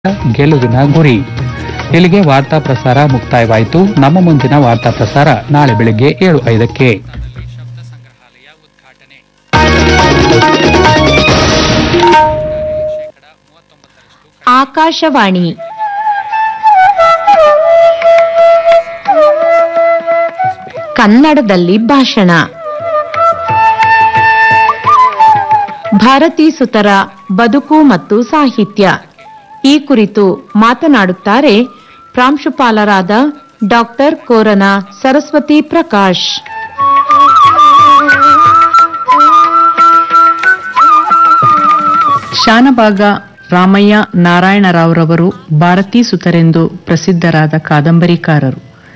ಗೆಲುವಿನ ಗುರಿ ಇಲ್ಲಿಗೆ ವಾರ್ತಾ ಪ್ರಸಾರ ಮುಕ್ತಾಯವಾಯಿತು ನಮ್ಮ ಮುಂದಿನ ವಾರ್ತಾ ಪ್ರಸಾರ ನಾಳೆ ಬೆಳಗ್ಗೆ ಏಳು ಐದಕ್ಕೆ ಆಕಾಶವಾಣಿ ಕನ್ನಡದಲ್ಲಿ ಭಾಷಣ ಭಾರತೀ ಸುತರ ಬದುಕು ಮತ್ತು ಸಾಹಿತ್ಯ ಈ ಕುರಿತು ಮಾತನಾಡುತ್ತಾರೆ ಪ್ರಾಂಶುಪಾಲರಾದ ಡಾಕ್ಟರ್ ಕೋರನ ಸರಸ್ವತಿ ಪ್ರಕಾಶ್ ಶಾನಭಾಗ ರಾಮಯ್ಯ ನಾರಾಯಣರಾವ್ರವರು ಭಾರತೀ ಸುತರೆಂದು ಪ್ರಸಿದ್ಧರಾದ ಕಾದಂಬರಿಕಾರರು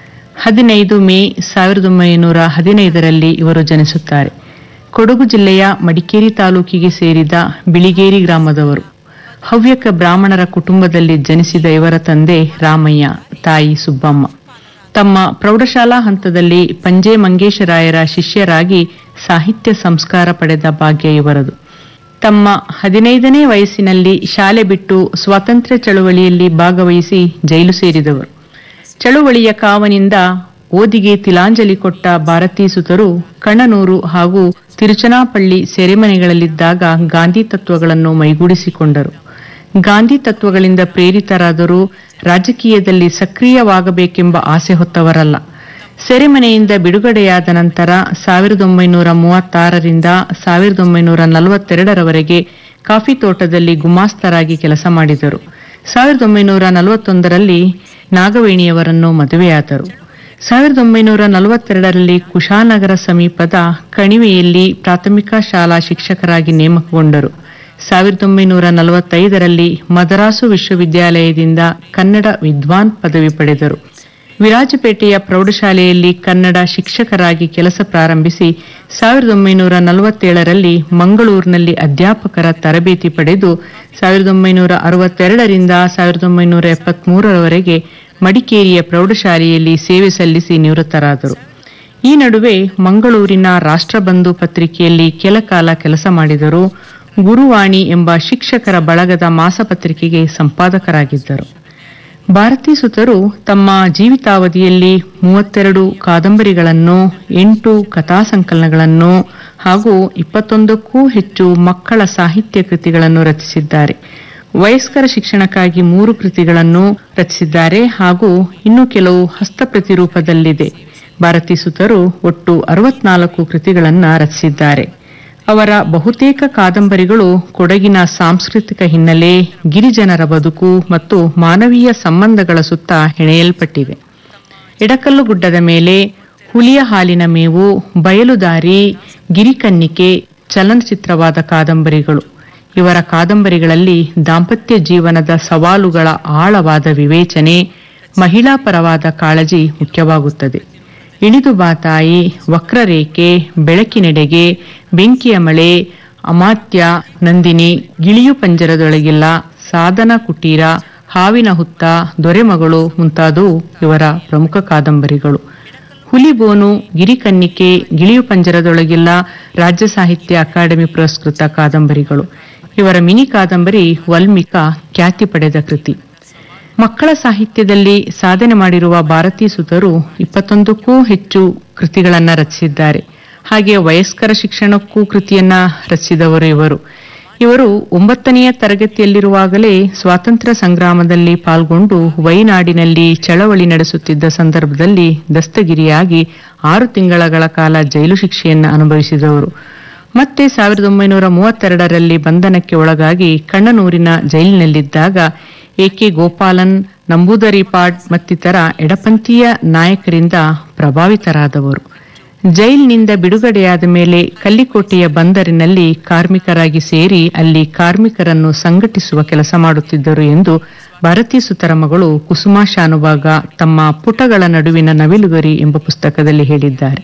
ಹದಿನೈದು ಮೇ ಸಾವಿರದ ಒಂಬೈನೂರ ಹದಿನೈದರಲ್ಲಿ ಇವರು ಜನಿಸುತ್ತಾರೆ ಕೊಡಗು ಜಿಲ್ಲೆಯ ಮಡಿಕೇರಿ ತಾಲೂಕಿಗೆ ಸೇರಿದ ಬಿಳಿಗೇರಿ ಗ್ರಾಮದವರು ಹವ್ಯಕ ಬ್ರಾಹ್ಮಣರ ಕುಟುಂಬದಲ್ಲಿ ಜನಿಸಿದ ಇವರ ತಂದೆ ರಾಮಯ್ಯ ತಾಯಿ ಸುಬ್ಬಮ್ಮ ತಮ್ಮ ಪ್ರೌಢಶಾಲಾ ಹಂತದಲ್ಲಿ ಪಂಜೆ ಮಂಗೇಶರಾಯರ ಶಿಷ್ಯರಾಗಿ ಸಾಹಿತ್ಯ ಸಂಸ್ಕಾರ ಪಡೆದ ಭಾಗ್ಯ ಇವರದು ತಮ್ಮ ಹದಿನೈದನೇ ವಯಸ್ಸಿನಲ್ಲಿ ಶಾಲೆ ಬಿಟ್ಟು ಸ್ವಾತಂತ್ರ್ಯ ಚಳುವಳಿಯಲ್ಲಿ ಭಾಗವಹಿಸಿ ಜೈಲು ಸೇರಿದವರು ಚಳುವಳಿಯ ಕಾವನಿಂದ ಓದಿಗೆ ತಿಲಾಂಜಲಿ ಕೊಟ್ಟ ಭಾರತೀ ಸುತರು ಕಣ್ಣನೂರು ಹಾಗೂ ತಿರುಚನಾಪಳ್ಳಿ ಸೆರೆಮನೆಗಳಲ್ಲಿದ್ದಾಗ ಗಾಂಧಿ ತತ್ವಗಳನ್ನು ಮೈಗೂಡಿಸಿಕೊಂಡರು ಗಾಂಧಿ ತತ್ವಗಳಿಂದ ಪ್ರೇರಿತರಾದರೂ ರಾಜಕೀಯದಲ್ಲಿ ಸಕ್ರಿಯವಾಗಬೇಕೆಂಬ ಆಸೆ ಹೊತ್ತವರಲ್ಲ ಸೆರೆಮನೆಯಿಂದ ಬಿಡುಗಡೆಯಾದ ನಂತರ ಸಾವಿರದ ಒಂಬೈನೂರ ಮೂವತ್ತಾರರಿಂದ ಸಾವಿರದ ಒಂಬೈನೂರ ನಲವತ್ತೆರಡರವರೆಗೆ ಕಾಫಿ ತೋಟದಲ್ಲಿ ಗುಮಾಸ್ತರಾಗಿ ಕೆಲಸ ಮಾಡಿದರು ಸಾವಿರದ ಒಂಬೈನೂರ ನಲವತ್ತೊಂದರಲ್ಲಿ ನಾಗವೇಣಿಯವರನ್ನು ಮದುವೆಯಾದರು ಸಾವಿರದ ಒಂಬೈನೂರ ನಲವತ್ತೆರಡರಲ್ಲಿ ಕುಶಾನಗರ ಸಮೀಪದ ಕಣಿವೆಯಲ್ಲಿ ಪ್ರಾಥಮಿಕ ಶಾಲಾ ಶಿಕ್ಷಕರಾಗಿ ನೇಮಕಗೊಂಡರು ಸಾವಿರದ ಒಂಬೈನೂರ ನಲವತ್ತೈದರಲ್ಲಿ ಮದರಾಸು ವಿಶ್ವವಿದ್ಯಾಲಯದಿಂದ ಕನ್ನಡ ವಿದ್ವಾನ್ ಪದವಿ ಪಡೆದರು ವಿರಾಜಪೇಟೆಯ ಪ್ರೌಢಶಾಲೆಯಲ್ಲಿ ಕನ್ನಡ ಶಿಕ್ಷಕರಾಗಿ ಕೆಲಸ ಪ್ರಾರಂಭಿಸಿ ಸಾವಿರದ ಒಂಬೈನೂರ ನಲವತ್ತೇಳರಲ್ಲಿ ಮಂಗಳೂರಿನಲ್ಲಿ ಅಧ್ಯಾಪಕರ ತರಬೇತಿ ಪಡೆದು ಸಾವಿರದ ಒಂಬೈನೂರ ಅರವತ್ತೆರಡರಿಂದ ಸಾವಿರದ ಒಂಬೈನೂರ ಎಪ್ಪತ್ಮೂರರವರೆಗೆ ಮಡಿಕೇರಿಯ ಪ್ರೌಢಶಾಲೆಯಲ್ಲಿ ಸೇವೆ ಸಲ್ಲಿಸಿ ನಿವೃತ್ತರಾದರು ಈ ನಡುವೆ ಮಂಗಳೂರಿನ ರಾಷ್ಟ್ರಬಂಧು ಪತ್ರಿಕೆಯಲ್ಲಿ ಕೆಲಕಾಲ ಕೆಲಸ ಮಾಡಿದರು ಗುರುವಾಣಿ ಎಂಬ ಶಿಕ್ಷಕರ ಬಳಗದ ಮಾಸಪತ್ರಿಕೆಗೆ ಸಂಪಾದಕರಾಗಿದ್ದರು ಭಾರತೀ ಸುತರು ತಮ್ಮ ಜೀವಿತಾವಧಿಯಲ್ಲಿ ಮೂವತ್ತೆರಡು ಕಾದಂಬರಿಗಳನ್ನು ಎಂಟು ಕಥಾ ಸಂಕಲನಗಳನ್ನು ಹಾಗೂ ಇಪ್ಪತ್ತೊಂದಕ್ಕೂ ಹೆಚ್ಚು ಮಕ್ಕಳ ಸಾಹಿತ್ಯ ಕೃತಿಗಳನ್ನು ರಚಿಸಿದ್ದಾರೆ ವಯಸ್ಕರ ಶಿಕ್ಷಣಕ್ಕಾಗಿ ಮೂರು ಕೃತಿಗಳನ್ನು ರಚಿಸಿದ್ದಾರೆ ಹಾಗೂ ಇನ್ನು ಕೆಲವು ಹಸ್ತಪ್ರತಿ ರೂಪದಲ್ಲಿದೆ ಭಾರತೀ ಸುತರು ಒಟ್ಟು ಅರವತ್ನಾಲ್ಕು ಕೃತಿಗಳನ್ನು ರಚಿಸಿದ್ದಾರೆ ಅವರ ಬಹುತೇಕ ಕಾದಂಬರಿಗಳು ಕೊಡಗಿನ ಸಾಂಸ್ಕೃತಿಕ ಹಿನ್ನೆಲೆ ಗಿರಿಜನರ ಬದುಕು ಮತ್ತು ಮಾನವೀಯ ಸಂಬಂಧಗಳ ಸುತ್ತ ಹೆಣೆಯಲ್ಪಟ್ಟಿವೆ ಎಡಕಲ್ಲು ಗುಡ್ಡದ ಮೇಲೆ ಹುಲಿಯ ಹಾಲಿನ ಮೇವು ಬಯಲುದಾರಿ ಗಿರಿಕನ್ನಿಕೆ ಚಲನಚಿತ್ರವಾದ ಕಾದಂಬರಿಗಳು ಇವರ ಕಾದಂಬರಿಗಳಲ್ಲಿ ದಾಂಪತ್ಯ ಜೀವನದ ಸವಾಲುಗಳ ಆಳವಾದ ವಿವೇಚನೆ ಮಹಿಳಾ ಪರವಾದ ಕಾಳಜಿ ಮುಖ್ಯವಾಗುತ್ತದೆ ಇಳಿದು ಬಾತಾಯಿ ವಕ್ರರೇಖೆ ಬೆಳಕಿನೆಡೆಗೆ ಬೆಂಕಿಯ ಮಳೆ ಅಮಾತ್ಯ ನಂದಿನಿ ಗಿಳಿಯು ಪಂಜರದೊಳಗಿಲ್ಲ ಸಾಧನ ಕುಟೀರ ಹಾವಿನ ಹುತ್ತ ದೊರೆಮಗಳು ಮುಂತಾದವು ಇವರ ಪ್ರಮುಖ ಕಾದಂಬರಿಗಳು ಹುಲಿಬೋನು ಗಿರಿಕನ್ನಿಕೆ ಗಿಳಿಯು ಪಂಜರದೊಳಗಿಲ್ಲ ರಾಜ್ಯ ಸಾಹಿತ್ಯ ಅಕಾಡೆಮಿ ಪುರಸ್ಕೃತ ಕಾದಂಬರಿಗಳು ಇವರ ಮಿನಿ ಕಾದಂಬರಿ ವಲ್ಮಿಕ ಖ್ಯಾತಿ ಪಡೆದ ಕೃತಿ ಮಕ್ಕಳ ಸಾಹಿತ್ಯದಲ್ಲಿ ಸಾಧನೆ ಮಾಡಿರುವ ಭಾರತೀ ಸುತರು ಇಪ್ಪತ್ತೊಂದಕ್ಕೂ ಹೆಚ್ಚು ಕೃತಿಗಳನ್ನ ರಚಿಸಿದ್ದಾರೆ ಹಾಗೆ ವಯಸ್ಕರ ಶಿಕ್ಷಣಕ್ಕೂ ಕೃತಿಯನ್ನ ರಚಿಸಿದವರು ಇವರು ಇವರು ಒಂಬತ್ತನೆಯ ತರಗತಿಯಲ್ಲಿರುವಾಗಲೇ ಸ್ವಾತಂತ್ರ್ಯ ಸಂಗ್ರಾಮದಲ್ಲಿ ಪಾಲ್ಗೊಂಡು ವೈನಾಡಿನಲ್ಲಿ ಚಳವಳಿ ನಡೆಸುತ್ತಿದ್ದ ಸಂದರ್ಭದಲ್ಲಿ ದಸ್ತಗಿರಿಯಾಗಿ ಆರು ತಿಂಗಳಗಳ ಕಾಲ ಜೈಲು ಶಿಕ್ಷೆಯನ್ನು ಅನುಭವಿಸಿದವರು ಮತ್ತೆ ಸಾವಿರದ ಒಂಬೈನೂರ ಮೂವತ್ತೆರಡರಲ್ಲಿ ಬಂಧನಕ್ಕೆ ಒಳಗಾಗಿ ಕಣ್ಣನೂರಿನ ಜೈಲಿನಲ್ಲಿದ್ದಾಗ ಎಕೆ ಗೋಪಾಲನ್ ನಂಬೂದರಿಪಾಡ್ ಮತ್ತಿತರ ಎಡಪಂಥೀಯ ನಾಯಕರಿಂದ ಪ್ರಭಾವಿತರಾದವರು ಜೈಲಿನಿಂದ ಬಿಡುಗಡೆಯಾದ ಮೇಲೆ ಕಲ್ಲಿಕೋಟೆಯ ಬಂದರಿನಲ್ಲಿ ಕಾರ್ಮಿಕರಾಗಿ ಸೇರಿ ಅಲ್ಲಿ ಕಾರ್ಮಿಕರನ್ನು ಸಂಘಟಿಸುವ ಕೆಲಸ ಮಾಡುತ್ತಿದ್ದರು ಎಂದು ಭಾರತೀ ಸುತರ ಮಗಳು ಕುಸುಮಾ ಶಾನುಭಾಗ ತಮ್ಮ ಪುಟಗಳ ನಡುವಿನ ನವಿಲುಗರಿ ಎಂಬ ಪುಸ್ತಕದಲ್ಲಿ ಹೇಳಿದ್ದಾರೆ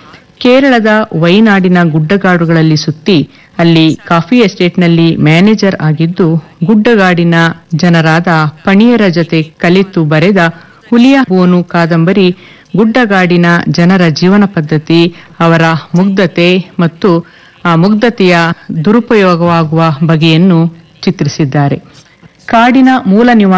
ಕೇರಳದ ವೈನಾಡಿನ ಗುಡ್ಡಗಾಡುಗಳಲ್ಲಿ ಸುತ್ತಿ ಅಲ್ಲಿ ಕಾಫಿ ಎಸ್ಟೇಟ್ನಲ್ಲಿ ಮ್ಯಾನೇಜರ್ ಆಗಿದ್ದು ಗುಡ್ಡಗಾಡಿನ ಜನರಾದ ಪಣಿಯರ ಜೊತೆ ಕಲಿತು ಬರೆದ ಹುಲಿಯ ಬೋನು ಕಾದಂಬರಿ ಗುಡ್ಡಗಾಡಿನ ಜನರ ಜೀವನ ಪದ್ಧತಿ ಅವರ ಮುಗ್ಧತೆ ಮತ್ತು ಆ ಮುಗ್ಧತೆಯ ದುರುಪಯೋಗವಾಗುವ ಬಗೆಯನ್ನು ಚಿತ್ರಿಸಿದ್ದಾರೆ ಕಾಡಿನ ಮೂಲ ನಿವಾಸ